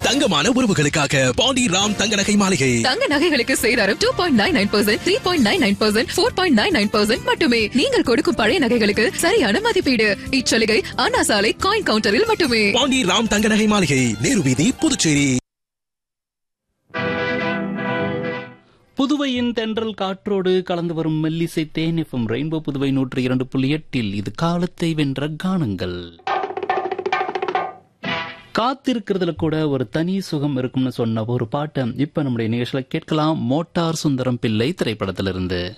தங்கமான உறவுகளுக்காக பாண்டி ராம் தங்க நகை மாளிகை தங்க நகைகளுக்கு சேதாரம் two point nine nine percent three point nine nine percent four point nine nine percent மட்டுமே நீங்கள் கொடுக்கும் பழைய நகைகளுக்கு சரியான மதிப்பீடு இச்சலுகை அண்ணா சாலை காயின் கவுண்டரில் மட்டுமே பாண்டி ராம் தங்க நகை மாளிகை நேரு வீதி புதுச்சேரி புதுவையின் தென்றல் காற்றோடு கலந்து வரும் மெல்லிசை தேனிஃபம் ரெயின்போ புதுவை நூற்றி இரண்டு புள்ளி எட்டில் இது காலத்தை வென்ற கானங்கள் காத்திருக்கிறதுல கூட ஒரு தனி சுகம் இருக்கும்னு சொன்ன ஒரு பாட்டை இப்ப நம்முடைய நிகழ்ச்சியில கேட்கலாம் மோட்டார் சுந்தரம் பிள்ளை திரைப்படத்திலிருந்து